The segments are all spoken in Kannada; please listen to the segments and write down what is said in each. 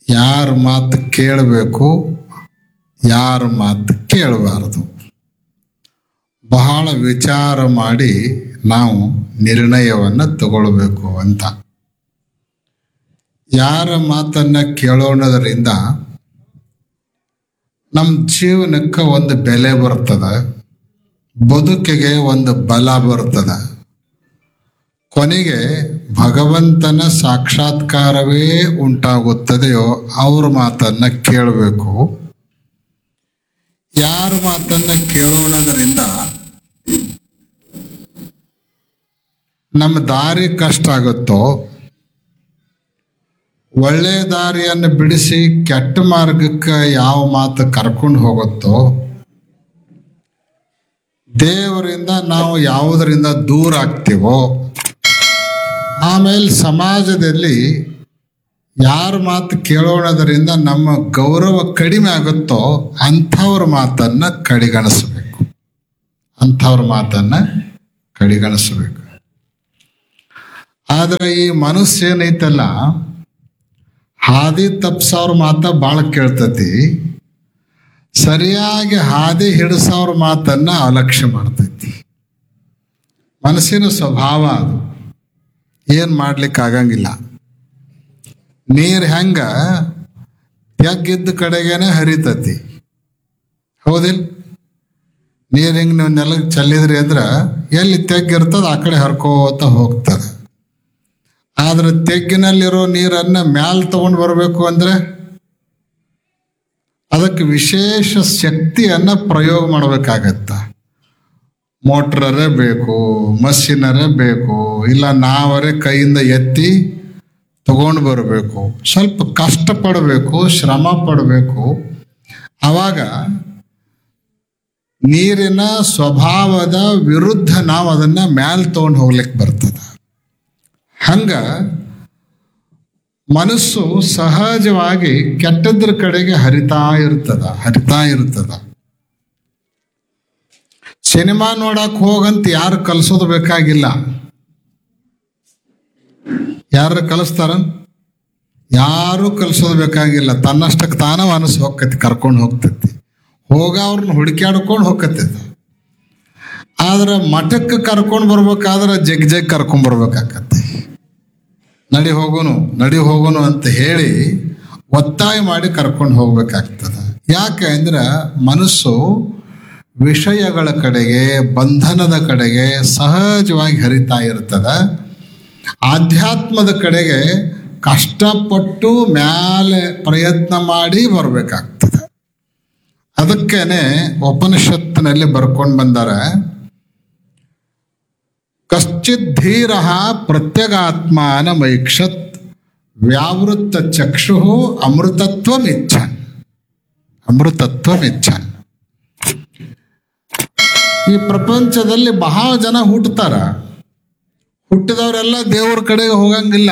ಯಾರ ಮಾತು ಕೇಳಬೇಕು ಯಾರ ಮಾತು ಕೇಳಬಾರದು ಬಹಳ ವಿಚಾರ ಮಾಡಿ ನಾವು ನಿರ್ಣಯವನ್ನು ತಗೊಳ್ಬೇಕು ಅಂತ ಯಾರ ಮಾತನ್ನ ಕೇಳೋಣದರಿಂದ ನಮ್ಮ ಜೀವನಕ್ಕೆ ಒಂದು ಬೆಲೆ ಬರ್ತದೆ ಬದುಕಿಗೆ ಒಂದು ಬಲ ಬರ್ತದೆ ಕೊನೆಗೆ ಭಗವಂತನ ಸಾಕ್ಷಾತ್ಕಾರವೇ ಉಂಟಾಗುತ್ತದೆಯೋ ಅವ್ರ ಮಾತನ್ನ ಕೇಳಬೇಕು ಯಾರ ಮಾತನ್ನ ಕೇಳೋಣದ್ರಿಂದ ನಮ್ಮ ದಾರಿ ಕಷ್ಟ ಆಗುತ್ತೋ ಒಳ್ಳೆ ದಾರಿಯನ್ನು ಬಿಡಿಸಿ ಕೆಟ್ಟ ಮಾರ್ಗಕ್ಕೆ ಯಾವ ಮಾತು ಕರ್ಕೊಂಡು ಹೋಗುತ್ತೋ ದೇವರಿಂದ ನಾವು ಯಾವುದರಿಂದ ದೂರ ಆಗ್ತೀವೋ ಆಮೇಲೆ ಸಮಾಜದಲ್ಲಿ ಯಾರ ಮಾತು ಕೇಳೋಣದರಿಂದ ನಮ್ಮ ಗೌರವ ಕಡಿಮೆ ಆಗುತ್ತೋ ಅಂಥವ್ರ ಮಾತನ್ನ ಕಡಿಗಣಿಸಬೇಕು ಅಂಥವ್ರ ಮಾತನ್ನ ಕಡಿಗಣಿಸಬೇಕು ಆದ್ರೆ ಈ ಮನಸ್ಸು ಏನೈತಲ್ಲ ಹಾದಿ ತಪ್ಸವ್ರ ಮಾತ ಭಾಳ ಕೇಳ್ತತಿ ಸರಿಯಾಗಿ ಹಾದಿ ಹಿಡಿಸೋರ ಮಾತನ್ನ ಅಲಕ್ಷ್ಯ ಮಾಡ್ತೈತಿ ಮನಸ್ಸಿನ ಸ್ವಭಾವ ಅದು ಏನ್ ಮಾಡ್ಲಿಕ್ಕೆ ಆಗಂಗಿಲ್ಲ ನೀರ್ ಹೆಂಗ ತೆಗ್ಗಿದ್ದ ಕಡೆಗೇನೆ ಹರಿತತಿ ಹೌದಿಲ್ಲ ನೀರ್ ಹಿಂಗ್ ನೀವು ನೆಲಕ್ಕೆ ಚೆಲ್ಲಿದ್ರಿ ಅಂದ್ರ ಎಲ್ಲಿ ತೆಗ್ಗಿರ್ತದ ಆ ಕಡೆ ಹರ್ಕೋತ ಹೋಗ್ತದ ಆದ್ರೆ ತೆಗ್ಗಿನಲ್ಲಿರೋ ನೀರನ್ನ ಮ್ಯಾಲ್ ತಗೊಂಡು ಬರಬೇಕು ಅಂದ್ರೆ ಅದಕ್ಕೆ ವಿಶೇಷ ಶಕ್ತಿಯನ್ನ ಪ್ರಯೋಗ ಮಾಡಬೇಕಾಗತ್ತ ಮೋಟ್ರರೇ ಬೇಕು ಮಷಿನರೇ ಬೇಕು ಇಲ್ಲ ನಾವರೇ ಕೈಯಿಂದ ಎತ್ತಿ ತಗೊಂಡು ಬರಬೇಕು ಸ್ವಲ್ಪ ಕಷ್ಟ ಪಡಬೇಕು ಶ್ರಮ ಪಡಬೇಕು ಆವಾಗ ನೀರಿನ ಸ್ವಭಾವದ ವಿರುದ್ಧ ನಾವು ಅದನ್ನ ಮ್ಯಾಲ್ ತಗೊಂಡು ಹೋಗ್ಲಿಕ್ಕೆ ಬರ್ತದ ಹಂಗ ಮನಸ್ಸು ಸಹಜವಾಗಿ ಕೆಟ್ಟದ್ರ ಕಡೆಗೆ ಹರಿತಾ ಇರ್ತದ ಹರಿತಾ ಇರ್ತದ ಸಿನಿಮಾ ನೋಡಕ್ ಹೋಗಂತ ಯಾರು ಕಲ್ಸೋದು ಬೇಕಾಗಿಲ್ಲ ಯಾರು ಕಲಿಸ್ತಾರ ಯಾರು ಕಲ್ಸೋದು ಬೇಕಾಗಿಲ್ಲ ತನ್ನಷ್ಟಕ್ಕೆ ತಾನ ಮನಸ್ಸು ಹೋಗ್ತೈತಿ ಕರ್ಕೊಂಡು ಹೋಗ್ತೈತಿ ಹೋಗ ಅವ್ರನ್ನ ಹುಡುಕ್ಯಾಡ್ಕೊಂಡು ಹೋಗತ್ತೈತಿ ಆದ್ರೆ ಮಠಕ್ಕೆ ಕರ್ಕೊಂಡು ಬರ್ಬೇಕಾದ್ರೆ ಜಗ್ ಜಗ್ ಕರ್ಕೊಂಡ್ ಬರ್ಬೇಕಾಕತ್ತೆ ನಡಿ ಹೋಗೋನು ನಡಿ ಹೋಗೋನು ಅಂತ ಹೇಳಿ ಒತ್ತಾಯ ಮಾಡಿ ಕರ್ಕೊಂಡು ಹೋಗ್ಬೇಕಾಗ್ತದ ಯಾಕೆ ಅಂದ್ರೆ ಮನಸ್ಸು ವಿಷಯಗಳ ಕಡೆಗೆ ಬಂಧನದ ಕಡೆಗೆ ಸಹಜವಾಗಿ ಹರಿತಾ ಇರ್ತದ ಆಧ್ಯಾತ್ಮದ ಕಡೆಗೆ ಕಷ್ಟಪಟ್ಟು ಮ್ಯಾಲೆ ಪ್ರಯತ್ನ ಮಾಡಿ ಬರಬೇಕಾಗ್ತದೆ ಅದಕ್ಕೇನೆ ಉಪನಿಷತ್ತಿನಲ್ಲಿ ಬರ್ಕೊಂಡು ಬಂದಾರೆ ಕಶ್ಚಿತ್ ಧೀರ ಪ್ರತ್ಯಗಾತ್ಮಾನ ಮೈಕ್ಷತ್ ವ್ಯಾವೃತ್ತ ಚಕ್ಷು ಅಮೃತತ್ವಮಿಚ್ಛನ್ ಅಮೃತತ್ವಮಿಚ್ಛನ್ ಈ ಪ್ರಪಂಚದಲ್ಲಿ ಬಹಳ ಜನ ಹುಟ್ಟುತ್ತಾರ ಹುಟ್ಟಿದವರೆಲ್ಲ ದೇವ್ರ ಕಡೆಗೆ ಹೋಗಂಗಿಲ್ಲ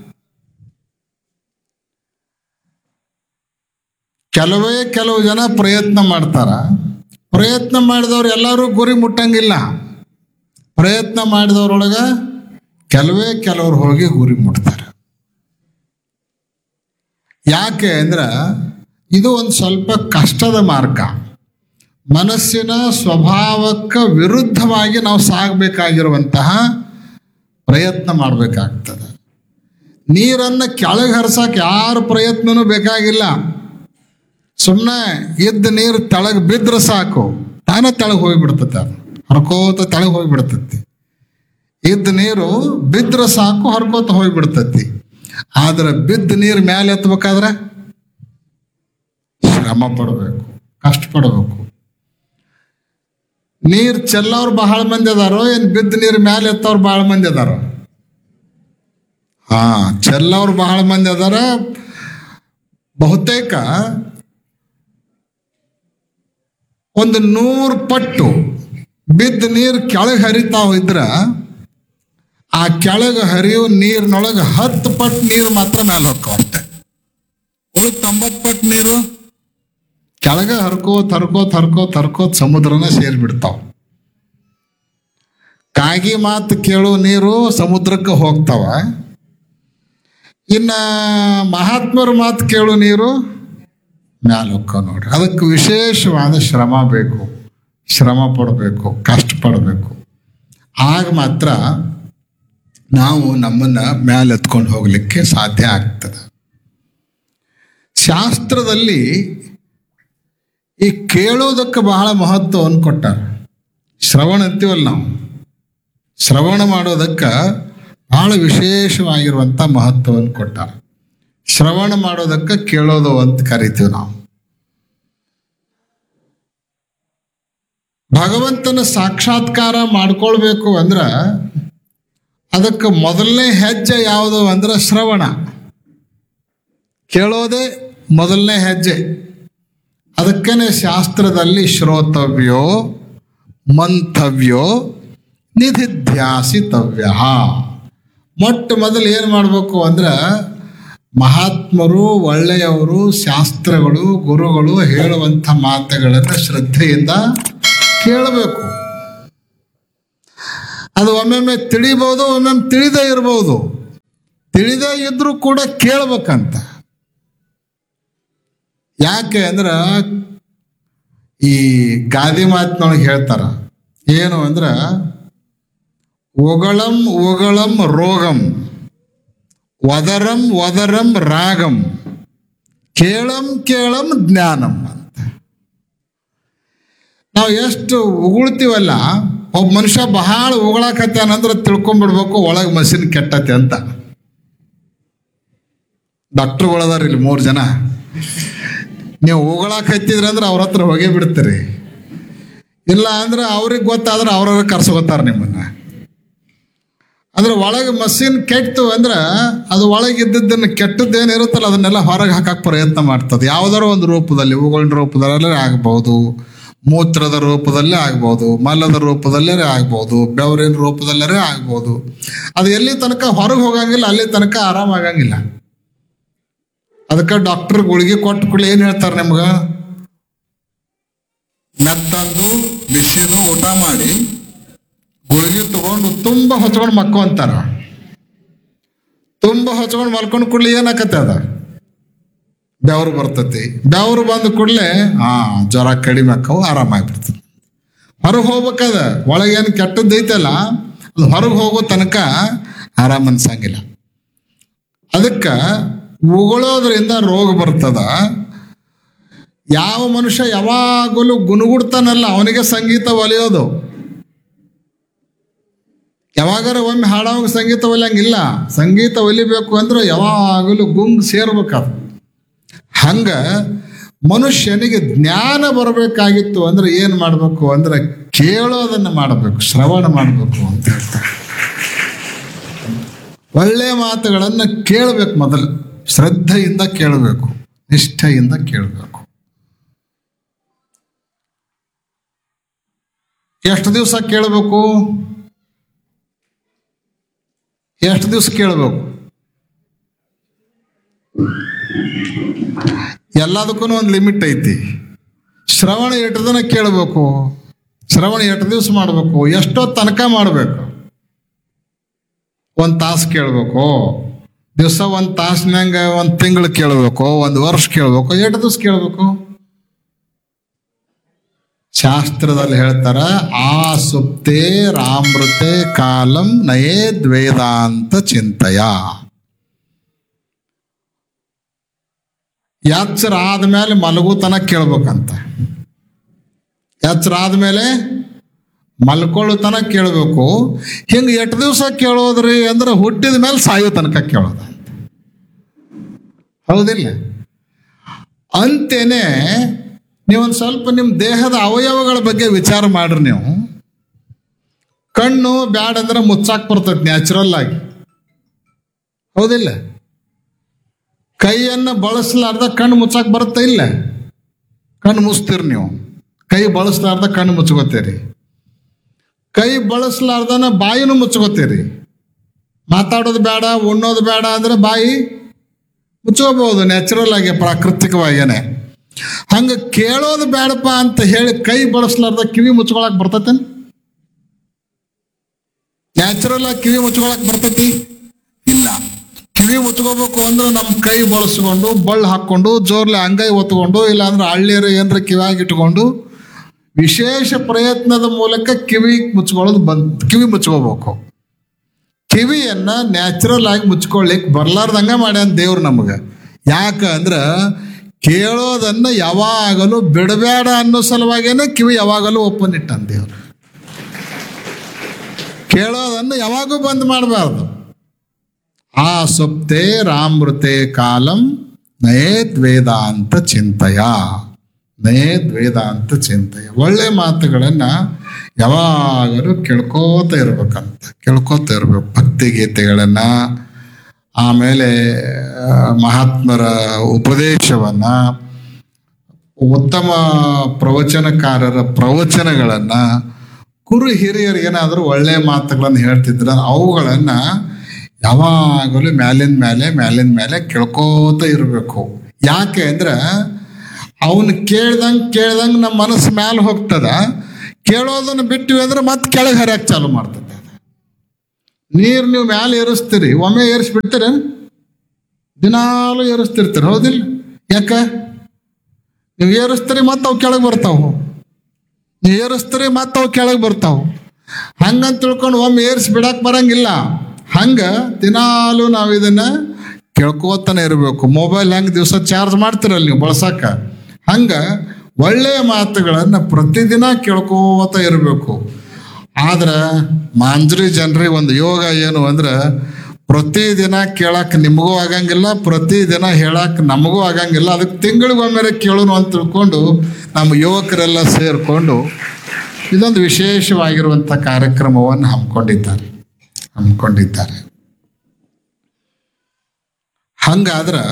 ಕೆಲವೇ ಕೆಲವು ಜನ ಪ್ರಯತ್ನ ಮಾಡ್ತಾರ ಪ್ರಯತ್ನ ಮಾಡಿದವ್ರು ಎಲ್ಲರೂ ಗುರಿ ಮುಟ್ಟಂಗಿಲ್ಲ ಪ್ರಯತ್ನ ಮಾಡಿದವ್ರೊಳಗ ಕೆಲವೇ ಕೆಲವ್ರು ಹೋಗಿ ಗುರಿ ಮುಟ್ತಾರೆ ಯಾಕೆ ಅಂದ್ರೆ ಇದು ಒಂದು ಸ್ವಲ್ಪ ಕಷ್ಟದ ಮಾರ್ಗ ಮನಸ್ಸಿನ ಸ್ವಭಾವಕ್ಕೆ ವಿರುದ್ಧವಾಗಿ ನಾವು ಸಾಗಬೇಕಾಗಿರುವಂತಹ ಪ್ರಯತ್ನ ಮಾಡಬೇಕಾಗ್ತದೆ ನೀರನ್ನು ಕೆಳಗೆ ಹರ್ಸಕ್ಕೆ ಯಾರ ಪ್ರಯತ್ನನೂ ಬೇಕಾಗಿಲ್ಲ ಸುಮ್ಮನೆ ಇದ್ದ ನೀರು ತೆಳಗೆ ಬಿದ್ರೆ ಸಾಕು ತಾನೇ ತೆಳಗೆ ಹೋಗಿಬಿಡ್ತತೆ ಅದು ಹರ್ಕೋತ ತೆಳಗೆ ಹೋಗಿಬಿಡ್ತತಿ ಇದ್ದ ನೀರು ಬಿದ್ರೆ ಸಾಕು ಹರ್ಕೋತ ಹೋಗಿಬಿಡ್ತತಿ ಆದ್ರೆ ಬಿದ್ದ ನೀರು ಮೇಲೆ ಎತ್ತಬೇಕಾದ್ರೆ ಶ್ರಮ ಪಡಬೇಕು ಕಷ್ಟಪಡಬೇಕು ನೀರ್ ಚೆಲ್ಲೋರು ಬಹಳ ಮಂದಿ ಅದಾರೋ ಏನ್ ಬಿದ್ದ ನೀರು ಮೇಲೆ ಎತ್ತವ್ರು ಬಹಳ ಮಂದಿ ಅದಾರೋ ಹಾ ಚೆಲ್ಲೋರು ಬಹಳ ಮಂದಿ ಅದಾರ ಬಹುತೇಕ ಒಂದು ನೂರು ಪಟ್ಟು ಬಿದ್ದ ನೀರು ಕೆಳಗೆ ಹರಿತಾ ಇದ್ರ ಆ ಕೆಳಗೆ ಹರಿಯೋ ನೀರಿನೊಳಗೆ ಹತ್ತು ಪಟ್ಟು ನೀರು ಮಾತ್ರ ಮೇಲೆ ಹೊಕ್ಕೊಂತೆ ಉಳಿದ ತೊಂಬತ್ತು ಪಟ್ಟು ನೀರು ಕೆಳಗೆ ಹರ್ಕೋತ್ ಹರ್ಕೋತ್ ಹರ್ಕೋತ್ ಹರ್ಕೋತ್ ಸಮುದ್ರನ ಸೇರಿಬಿಡ್ತಾವ ಕಾಗಿ ಮಾತು ಕೇಳೋ ನೀರು ಸಮುದ್ರಕ್ಕೆ ಹೋಗ್ತಾವ ಇನ್ನ ಮಹಾತ್ಮರ ಮಾತು ಕೇಳು ನೀರು ಮ್ಯಾಲ ಹೊಕ್ಕ ನೋಡ್ರಿ ಅದಕ್ಕೆ ವಿಶೇಷವಾದ ಶ್ರಮ ಬೇಕು ಶ್ರಮ ಪಡಬೇಕು ಕಷ್ಟಪಡಬೇಕು ಆಗ ಮಾತ್ರ ನಾವು ನಮ್ಮನ್ನ ಮ್ಯಾಲೆ ಎತ್ಕೊಂಡು ಹೋಗ್ಲಿಕ್ಕೆ ಸಾಧ್ಯ ಆಗ್ತದೆ ಶಾಸ್ತ್ರದಲ್ಲಿ ಈ ಕೇಳೋದಕ್ಕೆ ಬಹಳ ಮಹತ್ವವನ್ನು ಕೊಟ್ಟಾರ ಶ್ರವಣ ಅಂತೀವಲ್ಲ ನಾವು ಶ್ರವಣ ಮಾಡೋದಕ್ಕೆ ಬಹಳ ವಿಶೇಷವಾಗಿರುವಂಥ ಮಹತ್ವವನ್ನು ಕೊಟ್ಟಾರ ಶ್ರವಣ ಮಾಡೋದಕ್ಕೆ ಕೇಳೋದು ಅಂತ ಕರಿತೀವಿ ನಾವು ಭಗವಂತನ ಸಾಕ್ಷಾತ್ಕಾರ ಮಾಡ್ಕೊಳ್ಬೇಕು ಅಂದ್ರೆ ಅದಕ್ಕೆ ಮೊದಲನೇ ಹೆಜ್ಜೆ ಯಾವುದು ಅಂದ್ರೆ ಶ್ರವಣ ಕೇಳೋದೇ ಮೊದಲನೇ ಹೆಜ್ಜೆ ಅದಕ್ಕನೇ ಶಾಸ್ತ್ರದಲ್ಲಿ ಶ್ರೋತವ್ಯೋ ಮಂಥವ್ಯೋ ನಿಧಿಧ್ಯಾಸಿತವ್ಯ ಮೊಟ್ಟ ಮೊದಲು ಏನು ಮಾಡಬೇಕು ಅಂದ್ರೆ ಮಹಾತ್ಮರು ಒಳ್ಳೆಯವರು ಶಾಸ್ತ್ರಗಳು ಗುರುಗಳು ಹೇಳುವಂಥ ಮಾತುಗಳನ್ನು ಶ್ರದ್ಧೆಯಿಂದ ಕೇಳಬೇಕು ಅದು ಒಮ್ಮೊಮ್ಮೆ ತಿಳಿಬಹುದು ಒಮ್ಮೊಮ್ಮೆ ತಿಳಿದೇ ಇರಬಹುದು ತಿಳಿದೇ ಇದ್ರೂ ಕೂಡ ಕೇಳ್ಬೇಕಂತ ಯಾಕೆ ಅಂದ್ರೆ ಈ ಗಾದಿ ಮಾತಿನೊಳಗೆ ಹೇಳ್ತಾರ ಏನು ಅಂದ್ರ ಒಗಳಂ ಒಗಳಂ ರೋಗಂ ವದರಂ ವದರಂ ರಾಗಂ ಕೇಳಂ ಕೇಳಂ ಜ್ಞಾನಂ ಅಂತ ನಾವು ಎಷ್ಟು ಉಗುಳ್ತೀವಲ್ಲ ಒಬ್ಬ ಮನುಷ್ಯ ಬಹಳ ಉಗಳಾಕತ್ತಾನಂದ್ರೆ ತಿಳ್ಕೊಂಡ್ಬಿಡ್ಬೇಕು ಒಳಗೆ ಮಷಿನ್ ಕೆಟ್ಟತೆ ಅಂತ ಡಾಕ್ಟ್ರುಗಳದಾರ ಇಲ್ಲಿ ಮೂರು ಜನ ನೀವು ಉಗಳಾಕ ಹತ್ತಿದ್ರಿ ಅಂದ್ರೆ ಅವ್ರ ಹತ್ರ ಹೋಗೇ ಬಿಡ್ತೀರಿ ಇಲ್ಲ ಅಂದ್ರೆ ಅವ್ರಿಗೆ ಗೊತ್ತಾದ್ರೆ ಅವ್ರವ್ರ ಕರ್ಸ್ಕೊತಾರ ನಿಮ್ಮನ್ನ ಅಂದ್ರೆ ಒಳಗೆ ಮಷಿನ್ ಕೆಟ್ಟು ಅಂದ್ರೆ ಅದು ಒಳಗೆ ಇದ್ದದ್ದನ್ನು ಕೆಟ್ಟದ್ದೇನು ಇರುತ್ತಲ್ಲ ಅದನ್ನೆಲ್ಲ ಹೊರಗೆ ಹಾಕಕ್ಕೆ ಪ್ರಯತ್ನ ಮಾಡ್ತದೆ ಯಾವುದಾದ್ರು ಒಂದು ರೂಪದಲ್ಲಿ ಹೂಗಳಿನ ರೂಪದಲ್ಲೇ ಆಗ್ಬೋದು ಮೂತ್ರದ ರೂಪದಲ್ಲೇ ಆಗ್ಬೋದು ಮಲದ ರೂಪದಲ್ಲೇ ಆಗ್ಬೋದು ಬೆವರಿನ ರೂಪದಲ್ಲೇ ಆಗ್ಬೋದು ಅದು ಎಲ್ಲಿ ತನಕ ಹೊರಗೆ ಹೋಗಂಗಿಲ್ಲ ಅಲ್ಲಿ ತನಕ ಆರಾಮಾಗಂಗಿಲ್ಲ ಅದಕ್ಕೆ ಡಾಕ್ಟರ್ ಗುಳಿಗೆ ಕೊಟ್ಟು ಕೂಡಲೇ ಏನು ಹೇಳ್ತಾರೆ ನಿಮ್ಗೆ ಮೆತ್ತಂದು ಬಿಸಿದು ಊಟ ಮಾಡಿ ಗುಳಿಗೆ ತಗೊಂಡು ತುಂಬ ಹೊಚ್ಕೊಂಡು ಮಕ್ಕೋ ಅಂತಾರ ತುಂಬ ಹೊಚ್ಕೊಂಡು ಮಲ್ಕೊಂಡು ಕೂಡಲೇ ಏನಾಕತ್ತೆ ಅದ ಬೆವರು ಬರ್ತತಿ ಬೆವರು ಬಂದ ಕೂಡಲೇ ಹಾ ಜ್ವರ ಕಡಿಮೆ ಆಕ್ಕವು ಆರಾಮಾಗ್ಬಿಡ್ತದೆ ಹೊರಗೆ ಹೋಗ್ಬೇಕದ ಒಳಗೇನು ಕೆಟ್ಟದ್ದು ಐತಲ್ಲ ಅದು ಹೊರಗೆ ಹೋಗೋ ತನಕ ಆರಾಮ ಅನ್ಸಂಗಿಲ್ಲ ಅದಕ್ಕೆ ಉಗುಳೋದ್ರಿಂದ ರೋಗ ಬರ್ತದ ಯಾವ ಮನುಷ್ಯ ಯಾವಾಗಲೂ ಗುನುಗುಡ್ತಾನಲ್ಲ ಅವನಿಗೆ ಸಂಗೀತ ಒಲಿಯೋದು ಯಾವಾಗಾರ ಒಮ್ಮೆ ಹಾಡೋವಾಗ ಸಂಗೀತ ಒಲಿಯಂಗಿಲ್ಲ ಸಂಗೀತ ಒಲಿಬೇಕು ಅಂದ್ರೆ ಯಾವಾಗಲೂ ಗುಂಗ್ ಸೇರ್ಬೇಕದು ಹಂಗ ಮನುಷ್ಯನಿಗೆ ಜ್ಞಾನ ಬರಬೇಕಾಗಿತ್ತು ಅಂದ್ರೆ ಏನು ಮಾಡಬೇಕು ಅಂದ್ರೆ ಕೇಳೋದನ್ನ ಮಾಡಬೇಕು ಶ್ರವಣ ಮಾಡಬೇಕು ಅಂತ ಹೇಳ್ತಾರೆ ಒಳ್ಳೆ ಮಾತುಗಳನ್ನು ಕೇಳಬೇಕು ಮೊದಲು ಶ್ರದ್ಧೆಯಿಂದ ಕೇಳಬೇಕು ನಿಷ್ಠೆಯಿಂದ ಕೇಳಬೇಕು ಎಷ್ಟು ದಿವಸ ಕೇಳಬೇಕು ಎಷ್ಟು ದಿವಸ ಕೇಳಬೇಕು ಎಲ್ಲದಕ್ಕೂ ಒಂದು ಲಿಮಿಟ್ ಐತಿ ಶ್ರವಣ ಎಷ್ಟು ದಿನ ಕೇಳಬೇಕು ಶ್ರವಣ ಎಷ್ಟು ದಿವಸ ಮಾಡಬೇಕು ಎಷ್ಟೋ ತನಕ ಮಾಡಬೇಕು ಒಂದು ತಾಸು ಕೇಳಬೇಕು ದಿವಸ ಒಂದು ತಾಸಿನಂಗ ಒಂದು ತಿಂಗಳು ಕೇಳಬೇಕು ಒಂದು ವರ್ಷ ಕೇಳಬೇಕು ಎಷ್ಟು ದಿವಸ ಕೇಳಬೇಕು ಶಾಸ್ತ್ರದಲ್ಲಿ ಹೇಳ್ತಾರ ಆ ಸುಪ್ತೆ ರಾಮೃತೆ ಕಾಲಂ ನಯೇ ದ್ವೇದಾಂತ ಚಿಂತಯ ಎಚ್ಚರ ಆದ್ಮೇಲೆ ಮಲಗುತನ ಕೇಳ್ಬೇಕಂತ ಎಚ್ಚರ ಆದ್ಮೇಲೆ ಮಲ್ಕೊಳ್ಳೋ ತನಕ ಕೇಳಬೇಕು ಹಿಂಗೆ ಎಷ್ಟು ದಿವಸ ಕೇಳೋದ್ರಿ ಅಂದ್ರೆ ಹುಟ್ಟಿದ ಮೇಲೆ ಸಾಯೋ ತನಕ ಕೇಳೋದು ಹೌದಿಲ್ಲ ಅಂತೇನೆ ನೀವೊಂದು ಸ್ವಲ್ಪ ನಿಮ್ಮ ದೇಹದ ಅವಯವಗಳ ಬಗ್ಗೆ ವಿಚಾರ ಮಾಡ್ರಿ ನೀವು ಕಣ್ಣು ಬ್ಯಾಡ ಅಂದ್ರೆ ಮುಚ್ಚಾಕ್ ಬರ್ತೈತಿ ನ್ಯಾಚುರಲ್ ಆಗಿ ಹೌದಿಲ್ಲ ಕೈಯನ್ನು ಬಳಸಲಾರ್ದ ಕಣ್ಣು ಮುಚ್ಚಾಕ್ ಬರುತ್ತೆ ಇಲ್ಲ ಕಣ್ಣು ಮುಚ್ತೀರಿ ನೀವು ಕೈ ಬಳಸಲಾರ್ದ ಕಣ್ಣು ಮುಚ್ಕೋತೀರಿ ಕೈ ಬಳಸಲಾರ್ದನ ಬಾಯಿನೂ ಮುಚ್ಕೋತೀರಿ ಮಾತಾಡೋದು ಬೇಡ ಉಣ್ಣೋದು ಬೇಡ ಅಂದ್ರೆ ಬಾಯಿ ಮುಚ್ಕೋಬಹುದು ನ್ಯಾಚುರಲ್ ಆಗಿ ಪ್ರಾಕೃತಿಕವಾಗೇನೆ ಹಂಗ ಕೇಳೋದು ಬೇಡಪ್ಪ ಅಂತ ಹೇಳಿ ಕೈ ಬಳಸಲಾರ್ದ ಕಿವಿ ಮುಚ್ಕೊಳಕ್ ಬರ್ತೈತೆ ನ್ಯಾಚುರಲ್ ಆಗಿ ಕಿವಿ ಮುಚ್ಕೊಳಕ್ ಬರ್ತೈತಿ ಇಲ್ಲ ಕಿವಿ ಕಿವಿ ಮುಚ್ಕೋಬೇಕು ಅಂದ್ರೆ ನಮ್ಮ ಕೈ ಬಳಸ್ಕೊಂಡು ಬಳ್ಳು ಹಾಕ್ಕೊಂಡು ಜೋರ್ಲೆ ಅಂಗೈ ಒತ್ಕೊಂಡು ಇಲ್ಲಾಂದ್ರೆ ಹಳ್ಳಿಯರು ಏನರ ಕಿವಿಯಾಗಿ ಇಟ್ಕೊಂಡು ವಿಶೇಷ ಪ್ರಯತ್ನದ ಮೂಲಕ ಕಿವಿ ಮುಚ್ಕೊಳ್ಳೋದು ಬಂದ್ ಕಿವಿ ಮುಚ್ಕೋಬೇಕು ಕಿವಿಯನ್ನ ನ್ಯಾಚುರಲ್ ಆಗಿ ಮುಚ್ಕೊಳ್ಳಿಕ್ ಬರ್ಲಾರ್ದಂಗ ಮಾಡ್ಯಾನ ದೇವ್ರು ನಮಗೆ ಯಾಕ ಅಂದ್ರ ಕೇಳೋದನ್ನ ಯಾವಾಗಲೂ ಬಿಡಬೇಡ ಅನ್ನೋ ಸಲುವಾಗೇನೆ ಕಿವಿ ಯಾವಾಗಲೂ ಓಪನ್ ಇಟ್ಟಾನ ದೇವ್ರು ಕೇಳೋದನ್ನು ಯಾವಾಗೂ ಬಂದ್ ಮಾಡಬಾರ್ದು ಆ ಸುಪ್ತೆ ರಾಮೃತೆ ಕಾಲಂ ನಯೇದ್ ವೇದಾಂತ ಚಿಂತಯ ನಯೇದ್ ವೇದಾಂತ ಚಿಂತಯ ಒಳ್ಳೆ ಮಾತುಗಳನ್ನ ಯಾವಾಗಲೂ ಕೇಳ್ಕೋತ ಇರ್ಬೇಕಂತ ಕೇಳ್ಕೋತ ಇರ್ಬೇಕು ಭಕ್ತಿ ಗೀತೆಗಳನ್ನ ಆಮೇಲೆ ಆ, ಮಹಾತ್ಮರ ಉಪದೇಶವನ್ನ ಉತ್ತಮ ಪ್ರವಚನಕಾರರ ಪ್ರವಚನಗಳನ್ನ ಕುರು ಹಿರಿಯರು ಏನಾದರೂ ಒಳ್ಳೆಯ ಮಾತುಗಳನ್ನು ಹೇಳ್ತಿದ್ರ ಅವುಗಳನ್ನ ಯಾವಾಗಲೂ ಮ್ಯಾಲಿನ ಮೇಲೆ ಮ್ಯಾಲಿನ ಮೇಲೆ ಕೇಳ್ಕೋತ ಇರಬೇಕು ಯಾಕೆ ಅಂದ್ರೆ ಅವನು ಕೇಳ್ದಂಗೆ ಕೇಳ್ದಂಗೆ ನಮ್ಮ ಮನಸ್ಸು ಮ್ಯಾಲೆ ಹೋಗ್ತದ ಕೇಳೋದನ್ನು ಬಿಟ್ಟಿವಿ ಅಂದ್ರೆ ಮತ್ತೆ ಕೆಳಗೆ ಹರಿಯಕ್ಕೆ ಚಾಲು ಮಾಡ್ತದೆ ಅದು ನೀರು ನೀವು ಮ್ಯಾಲೆ ಏರಿಸ್ತೀರಿ ಒಮ್ಮೆ ಏರಿಸ್ಬಿಡ್ತೀರ ದಿನಾಲು ಏರಿಸ್ತಿರ್ತೀರಿ ಹೌದಿಲ್ಲ ಯಾಕೆ ನೀವು ಏರಿಸ್ತೀರಿ ಮತ್ತೆ ಅವು ಕೆಳಗೆ ಬರ್ತಾವು ನೀವು ಏರಿಸ್ತೀರಿ ಮತ್ತೆ ಅವು ಕೆಳಗೆ ಬರ್ತಾವು ಹಂಗಂತ ತಿಳ್ಕೊಂಡು ಒಮ್ಮೆ ಏರಿಸಿ ಬಿಡಕ್ಕೆ ಬರಂಗಿಲ್ಲ ಹಂಗ ದಿನಾಲು ನಾವು ಇದನ್ನ ಕೇಳ್ಕೋತಾನೆ ಇರಬೇಕು ಮೊಬೈಲ್ ಹೆಂಗೆ ದಿವಸ ಚಾರ್ಜ್ ಮಾಡ್ತೀರಲ್ಲ ನೀವು ಬಳಸಕ್ಕ ಹಂಗ ಒಳ್ಳೆಯ ಮಾತುಗಳನ್ನು ಪ್ರತಿದಿನ ಕೇಳ್ಕೋತ ಇರಬೇಕು ಆದ್ರೆ ಮಾಂಜ್ರಿ ಜನರಿಗೆ ಒಂದು ಯೋಗ ಏನು ಅಂದ್ರೆ ಪ್ರತಿದಿನ ಕೇಳಕ್ಕೆ ನಿಮಗೂ ಆಗಂಗಿಲ್ಲ ಪ್ರತಿದಿನ ಹೇಳಕ್ಕೆ ನಮಗೂ ಆಗಂಗಿಲ್ಲ ಅದಕ್ಕೆ ತಿಂಗಳಿಗೊಮ್ಮೆ ಕೇಳೋಣ ಅಂತ ತಿಳ್ಕೊಂಡು ನಮ್ಮ ಯುವಕರೆಲ್ಲ ಸೇರಿಕೊಂಡು ಇದೊಂದು ವಿಶೇಷವಾಗಿರುವಂಥ ಕಾರ್ಯಕ್ರಮವನ್ನು ಹಮ್ಮಿಕೊಂಡಿದ್ದಾರೆ ಹಮ್ಮಿಕೊಂಡಿದ್ದಾರೆ ಹಂಗಾದ್ರೆ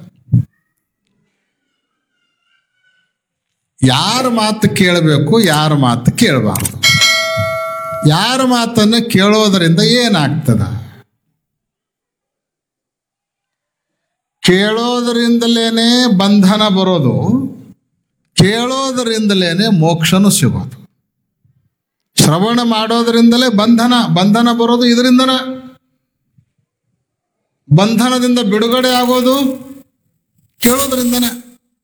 ಯಾರ ಮಾತು ಕೇಳಬೇಕು ಯಾರ ಮಾತು ಕೇಳಬಾರ್ದು ಯಾರ ಮಾತನ್ನು ಕೇಳೋದರಿಂದ ಏನಾಗ್ತದ ಕೇಳೋದರಿಂದಲೇನೆ ಬಂಧನ ಬರೋದು ಕೇಳೋದರಿಂದಲೇನೆ ಮೋಕ್ಷನು ಸಿಗೋದು ಶ್ರವಣ ಮಾಡೋದರಿಂದಲೇ ಬಂಧನ ಬಂಧನ ಬರೋದು ಇದರಿಂದನ ಬಂಧನದಿಂದ ಬಿಡುಗಡೆ ಆಗೋದು ಕೇಳೋದ್ರಿಂದನೇ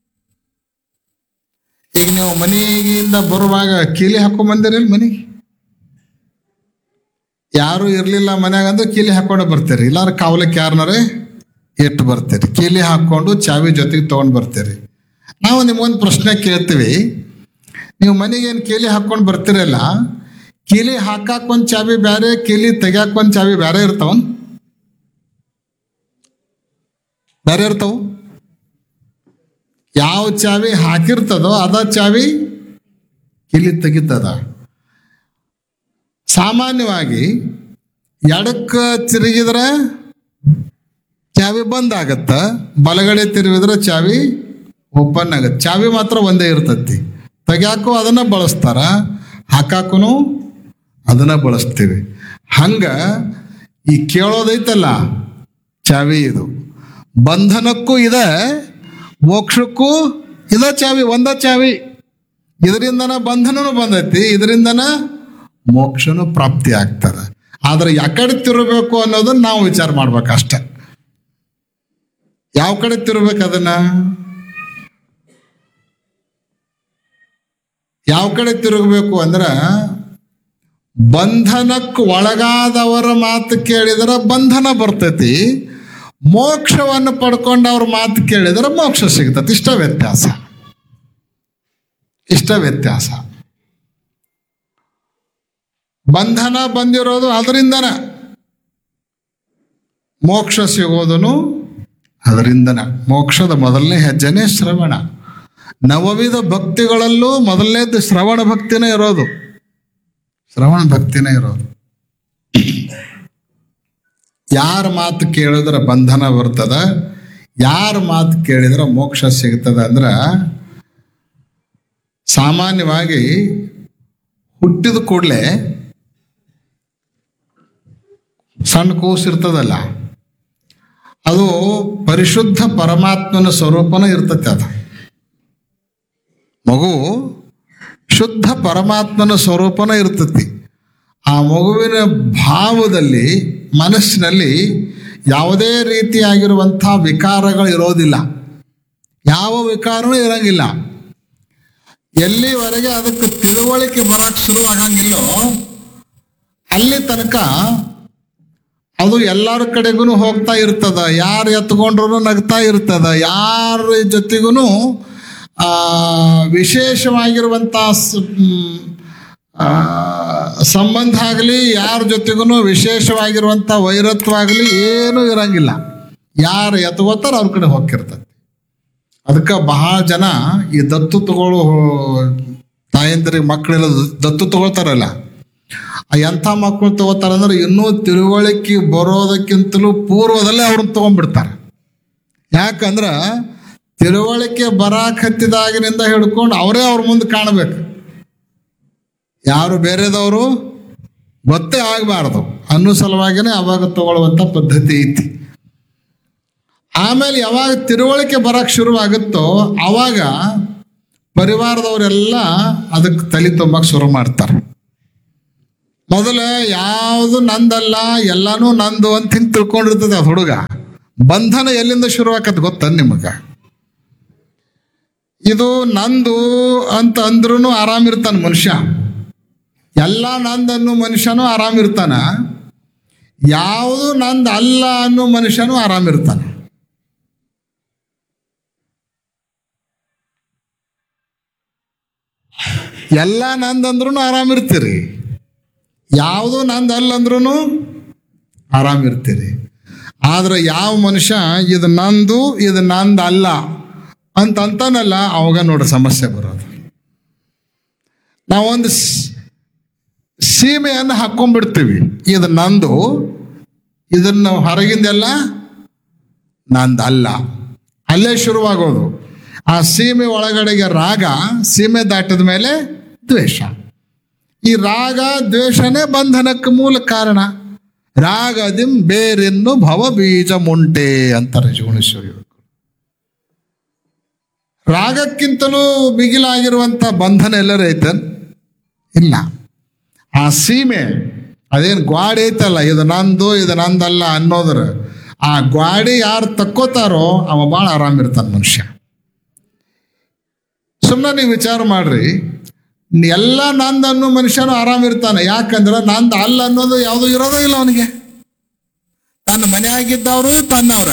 ಈಗ ನೀವು ಮನೆಯಿಂದ ಬರುವಾಗ ಕೀಲಿ ಹಾಕೊಂಡ್ ಬಂದಿರಲ್ಲ ಮನೆಗೆ ಯಾರು ಇರ್ಲಿಲ್ಲ ಮನ್ಯಾಗ ಅಂದ್ರೆ ಕೀಲಿ ಹಾಕೊಂಡು ಬರ್ತೀರಿ ಇಲ್ಲಾರ ಕಾವಲಕ್ಕೆ ಯಾರನಾರೇ ಇಟ್ಟು ಬರ್ತೀರಿ ಕೀಲಿ ಹಾಕೊಂಡು ಚಾವಿ ಜೊತೆಗೆ ತಗೊಂಡ್ ಬರ್ತೀರಿ ನಾವು ನಿಮ್ಗೊಂದು ಪ್ರಶ್ನೆ ಕೇಳ್ತೀವಿ ನೀವು ಮನೆಗೆ ಏನು ಕೀಲಿ ಹಾಕೊಂಡು ಬರ್ತಿರಲ್ಲ ಕೀಲಿ ಹಾಕಾಕ್ ಒಂದ್ ಚಾವಿ ಬೇರೆ ಕೀಲಿ ತೆಗ್ಯಾಕ ಒಂದ್ ಚಾವಿ ಬೇರೆ ಇರ್ತಾವನ್ ಬೇರೆ ಇರ್ತಾವ ಯಾವ ಚಾವಿ ಹಾಕಿರ್ತದೋ ಅದ ಚಾವಿ ಕೀಲಿ ತೆಗಿತದ ಸಾಮಾನ್ಯವಾಗಿ ಎಡಕ್ಕ ತಿರುಗಿದ್ರೆ ಚಾವಿ ಬಂದ್ ಆಗತ್ತ ಬಲಗಡೆ ತಿರುಗಿದ್ರೆ ಚಾವಿ ಓಪನ್ ಆಗತ್ತೆ ಚಾವಿ ಮಾತ್ರ ಒಂದೇ ಇರ್ತತಿ ತೆಗ್ಯಾಕು ಅದನ್ನ ಬಳಸ್ತಾರ ಹಾಕಾಕೂ ಅದನ್ನ ಬಳಸ್ತೀವಿ ಹಂಗ ಈ ಕೇಳೋದೈತಲ್ಲ ಚಾವಿ ಇದು ಬಂಧನಕ್ಕೂ ಇದೆ ಮೋಕ್ಷಕ್ಕೂ ಇದ ಚಾವಿ ಒಂದ ಚಾವಿ ಇದರಿಂದನ ಬಂಧನನು ಬಂದೈತಿ ಇದರಿಂದನ ಮೋಕ್ಷನು ಪ್ರಾಪ್ತಿ ಆಗ್ತದೆ ಆದ್ರೆ ಯಾಕಡೆ ತಿರುಗಬೇಕು ಅನ್ನೋದನ್ನ ನಾವು ವಿಚಾರ ಮಾಡ್ಬೇಕು ಅಷ್ಟೆ ಯಾವ ಕಡೆ ತಿರುಗಬೇಕು ಅದನ್ನ ಯಾವ ಕಡೆ ತಿರುಗಬೇಕು ಅಂದ್ರ ಬಂಧನಕ್ಕೆ ಒಳಗಾದವರ ಮಾತು ಕೇಳಿದ್ರೆ ಬಂಧನ ಬರ್ತೈತಿ ಮೋಕ್ಷವನ್ನು ಪಡ್ಕೊಂಡು ಅವ್ರ ಮಾತು ಕೇಳಿದ್ರೆ ಮೋಕ್ಷ ಸಿಗ್ತತಿ ಇಷ್ಟ ವ್ಯತ್ಯಾಸ ಇಷ್ಟ ವ್ಯತ್ಯಾಸ ಬಂಧನ ಬಂದಿರೋದು ಅದರಿಂದನ ಮೋಕ್ಷ ಸಿಗೋದನು ಅದರಿಂದನ ಮೋಕ್ಷದ ಮೊದಲನೇ ಹೆಜ್ಜೆನೇ ಶ್ರವಣ ನವವಿಧ ಭಕ್ತಿಗಳಲ್ಲೂ ಮೊದಲನೇದು ಶ್ರವಣ ಭಕ್ತಿನೇ ಇರೋದು ಶ್ರವಣ ಭಕ್ತಿನೇ ಇರೋದು ಯಾರ ಮಾತು ಕೇಳಿದ್ರೆ ಬಂಧನ ಬರ್ತದ ಯಾರ ಮಾತು ಕೇಳಿದ್ರೆ ಮೋಕ್ಷ ಸಿಗ್ತದ ಅಂದ್ರ ಸಾಮಾನ್ಯವಾಗಿ ಹುಟ್ಟಿದ ಕೂಡಲೇ ಸಣ್ಣ ಕೂಸು ಇರ್ತದಲ್ಲ ಅದು ಪರಿಶುದ್ಧ ಪರಮಾತ್ಮನ ಸ್ವರೂಪನ ಇರ್ತತೆ ಅದು ಮಗು ಶುದ್ಧ ಪರಮಾತ್ಮನ ಸ್ವರೂಪನ ಇರ್ತತಿ ಆ ಮಗುವಿನ ಭಾವದಲ್ಲಿ ಮನಸ್ಸಿನಲ್ಲಿ ಯಾವುದೇ ರೀತಿಯಾಗಿರುವಂಥ ವಿಕಾರಗಳು ಇರೋದಿಲ್ಲ ಯಾವ ವಿಕಾರನೂ ಇರಂಗಿಲ್ಲ ಎಲ್ಲಿವರೆಗೆ ಅದಕ್ಕೆ ತಿಳುವಳಿಕೆ ಬರಕ್ಕೆ ಶುರು ಆಗಂಗಿಲ್ಲೋ ಅಲ್ಲಿ ತನಕ ಅದು ಎಲ್ಲರ ಕಡೆಗೂ ಹೋಗ್ತಾ ಇರ್ತದ ಯಾರು ಎತ್ಕೊಂಡ್ರು ನಗ್ತಾ ಇರ್ತದ ಯಾರ ಜೊತೆಗೂ ವಿಶೇಷವಾಗಿರುವಂಥ ಸ- ಮ್, ಆ, ಸಂಬಂಧ ಆಗಲಿ ಯಾರ ಜೊತೆಗೂ ವಿಶೇಷವಾಗಿರುವಂಥ ವೈರತ್ವ ಆಗಲಿ ಏನೂ ಇರಂಗಿಲ್ಲ ಯಾರು ಎತ್ಕೋತಾರ ಅವ್ರ ಕಡೆ ಹೋಗಿರ್ತದೆ ಅದಕ್ಕೆ ಬಹಳ ಜನ ಈ ದತ್ತು ತಗೊಳ್ಳೋ ತಾಯಂದಿರಿಗೆ ಮಕ್ಕಳೆಲ್ಲ ದತ್ತು ತಗೊಳ್ತಾರಲ್ಲ ಆ ಎಂಥ ಮಕ್ಕಳು ತಗೋತಾರ ಅಂದ್ರೆ ಇನ್ನೂ ತಿಳುವಳಿಕೆ ಬರೋದಕ್ಕಿಂತಲೂ ಪೂರ್ವದಲ್ಲೇ ಅವ್ರನ್ನ ತಗೊಂಡ್ಬಿಡ್ತಾರೆ ಯಾಕಂದ್ರೆ ತಿಳುವಳಿಕೆ ಬರಾಕ್ ಹತ್ತಿದಾಗಿನಿಂದ ಹಿಡ್ಕೊಂಡು ಅವರೇ ಅವ್ರ ಮುಂದೆ ಕಾಣಬೇಕು ಯಾರು ಬೇರೆದವರು ಗೊತ್ತೇ ಆಗಬಾರ್ದು ಅನ್ನೋ ಸಲುವಾಗಿನೇ ಅವಾಗ ತಗೊಳ್ಳುವಂಥ ಪದ್ಧತಿ ಐತಿ ಆಮೇಲೆ ಯಾವಾಗ ತಿಳುವಳಿಕೆ ಬರಕ್ಕೆ ಶುರುವಾಗುತ್ತೋ ಆವಾಗ ಪರಿವಾರದವರೆಲ್ಲ ಅದಕ್ಕೆ ತಲೆ ತುಂಬಕ್ಕೆ ಶುರು ಮಾಡ್ತಾರೆ ಮೊದಲ ಯಾವುದು ನಂದಲ್ಲ ಎಲ್ಲಾನು ನಂದು ಅಂತ ಹಿಂಗೆ ತಿಳ್ಕೊಂಡಿರ್ತದೆ ಅದು ಹುಡುಗ ಬಂಧನ ಎಲ್ಲಿಂದ ಶುರುವಾಕತ್ ಗೊತ್ತ ನಿಮಗೆ ಇದು ನಂದು ಅಂತ ಅಂದ್ರೂ ಆರಾಮಿರ್ತಾನೆ ಮನುಷ್ಯ ಎಲ್ಲ ನಂದನ್ನು ಮನುಷ್ಯನೂ ಆರಾಮಿರ್ತಾನ ಯಾವುದು ನಂದು ಅಲ್ಲ ಅನ್ನೋ ಮನುಷ್ಯನೂ ಆರಾಮಿರ್ತಾನೆ ಎಲ್ಲ ನಂದಂದ್ರೂ ಆರಾಮಿರ್ತೀರಿ ಯಾವುದು ನಂದು ಅಲ್ಲ ಅಂದ್ರೂ ಆರಾಮಿರ್ತೀರಿ ಆದ್ರೆ ಯಾವ ಮನುಷ್ಯ ಇದು ನಂದು ಇದು ನಂದು ಅಲ್ಲ ಅಂತ ಅಂತಾನಲ್ಲ ಅವಾಗ ನೋಡ್ರಿ ಸಮಸ್ಯೆ ಬರೋದು ನಾವೊಂದು ಸ್- ಸೀಮೆಯನ್ನು ಹಾಕೊಂಡ್ಬಿಡ್ತೀವಿ ಇದು ನಂದು ಇದನ್ನು ಹೊರಗಿಂದೆಲ್ಲ ನಂದು ಅಲ್ಲ ಅಲ್ಲೇ ಶುರುವಾಗೋದು ಆ ಸೀಮೆ ಒಳಗಡೆಗೆ ರಾಗ ಸೀಮೆ ದಾಟಿದ ಮೇಲೆ ದ್ವೇಷ ಈ ರಾಗ ದ್ವೇಷನೇ ಬಂಧನಕ್ಕೆ ಮೂಲ ಕಾರಣ ರಾಗದಿಂ ಬೇರೆನ್ನು ಭವ ಬೀಜ ಮುಂಟೆ ಅಂತಾರೆ ಶಿವಣೇಶ್ವರಿ ರಾಗಕ್ಕಿಂತಲೂ ಬಿಗಿಲಾಗಿರುವಂಥ ಬಂಧನ ಎಲ್ಲರೂ ಐತೆ ಇಲ್ಲ ಆ ಸೀಮೆ ಅದೇನು ಗ್ವಾಡಿ ಐತಲ್ಲ ಇದು ನಂದು ಇದು ನಂದಲ್ಲ ಅನ್ನೋದ್ರ ಆ ಗ್ವಾಡಿ ಯಾರು ತಕ್ಕೋತಾರೋ ಅವ ಭಾಳ ಆರಾಮಿರ್ತಾನೆ ಮನುಷ್ಯ ಸುಮ್ಮನೆ ನೀವು ವಿಚಾರ ಮಾಡ್ರಿ ಎಲ್ಲ ನಂದು ಅನ್ನೋ ಮನುಷ್ಯನು ಆರಾಮಿರ್ತಾನೆ ಯಾಕಂದ್ರೆ ನಂದು ಅಲ್ಲ ಅನ್ನೋದು ಯಾವುದು ಇರೋದೇ ಇಲ್ಲ ಅವನಿಗೆ ತನ್ನ ಮನೆಯಾಗಿದ್ದವರು ತನ್ನವ್ರ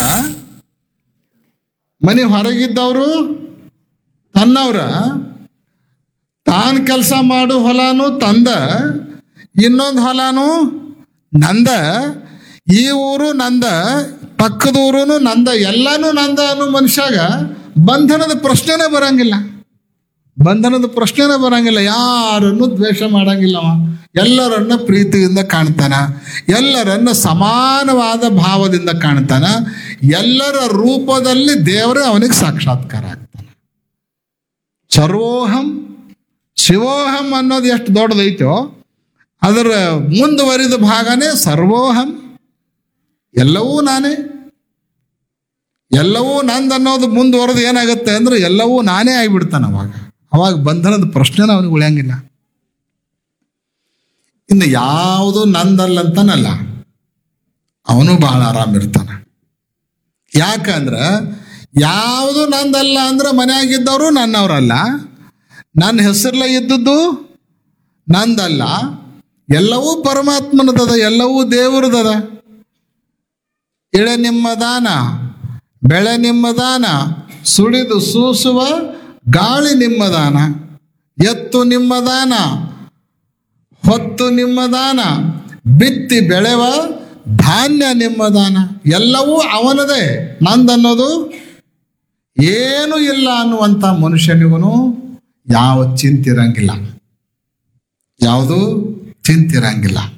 ಮನೆ ಹೊರಗಿದ್ದವರು ತನ್ನವ್ರ ತಾನು ಕೆಲಸ ಮಾಡು ಹೊಲನು ತಂದ ಇನ್ನೊಂದು ಹೊಲನು ನಂದ ಈ ಊರು ನಂದ ಪಕ್ಕದ ಊರು ನಂದ ಎಲ್ಲಾನು ನಂದ ಅನ್ನೋ ಮನುಷ್ಯಾಗ ಬಂಧನದ ಪ್ರಶ್ನೆನೇ ಬರಂಗಿಲ್ಲ ಬಂಧನದ ಪ್ರಶ್ನೆನೇ ಬರಂಗಿಲ್ಲ ಯಾರನ್ನು ದ್ವೇಷ ಮಾಡಂಗಿಲ್ಲ ಅವ ಎಲ್ಲರನ್ನ ಪ್ರೀತಿಯಿಂದ ಕಾಣ್ತಾನ ಎಲ್ಲರನ್ನ ಸಮಾನವಾದ ಭಾವದಿಂದ ಕಾಣ್ತಾನ ಎಲ್ಲರ ರೂಪದಲ್ಲಿ ದೇವರೇ ಅವನಿಗೆ ಸಾಕ್ಷಾತ್ಕಾರ ಆಗ್ತಾನೆ ಸರ್ವೋಹಂ ಶಿವೋಹಂ ಅನ್ನೋದು ಎಷ್ಟು ದೊಡ್ಡದೈತೋ ಅದರ ಮುಂದುವರಿದ ಭಾಗನೇ ಸರ್ವೋಹಂ ಎಲ್ಲವೂ ನಾನೇ ಎಲ್ಲವೂ ನಂದು ಅನ್ನೋದು ಮುಂದುವರೆದು ಏನಾಗುತ್ತೆ ಅಂದ್ರೆ ಎಲ್ಲವೂ ನಾನೇ ಆಗಿಬಿಡ್ತಾನೆ ಅವಾಗ ಅವಾಗ ಬಂಧನದ ಪ್ರಶ್ನೆನ ಅವನಿಗೆ ಉಳಿಯಂಗಿಲ್ಲ ಇನ್ನು ಯಾವುದು ನಂದಲ್ಲಂತಾನಲ್ಲ ಅವನು ಬಹಳ ಆರಾಮಿರ್ತಾನೆ ಯಾಕಂದ್ರೆ ಯಾವುದು ನಂದಲ್ಲ ಅಂದ್ರೆ ಮನೆಯಾಗಿದ್ದವರು ನನ್ನವರಲ್ಲ ನನ್ನ ಹೆಸರಲ್ಲ ಇದ್ದದ್ದು ನಂದಲ್ಲ ಎಲ್ಲವೂ ಪರಮಾತ್ಮನದದ ಎಲ್ಲವೂ ದೇವರದದ ಇಳೆ ನಿಮ್ಮ ದಾನ ಬೆಳೆ ನಿಮ್ಮ ದಾನ ಸುಳಿದು ಸೂಸುವ ಗಾಳಿ ನಿಮ್ಮ ದಾನ ಎತ್ತು ನಿಮ್ಮ ದಾನ ಹೊತ್ತು ನಿಮ್ಮ ದಾನ ಬಿತ್ತಿ ಬೆಳೆವ ಧಾನ್ಯ ನಿಮ್ಮ ದಾನ ಎಲ್ಲವೂ ಅವನದೇ ನಂದನ್ನೋದು ಏನೂ ಇಲ್ಲ ಅನ್ನುವಂಥ ಮನುಷ್ಯನಿಗೂ ಯಾವ ಚಿಂತಿರಂಗಿಲ್ಲ ಯಾವುದು ಚಿಂತಿರಂಗಿಲ್ಲ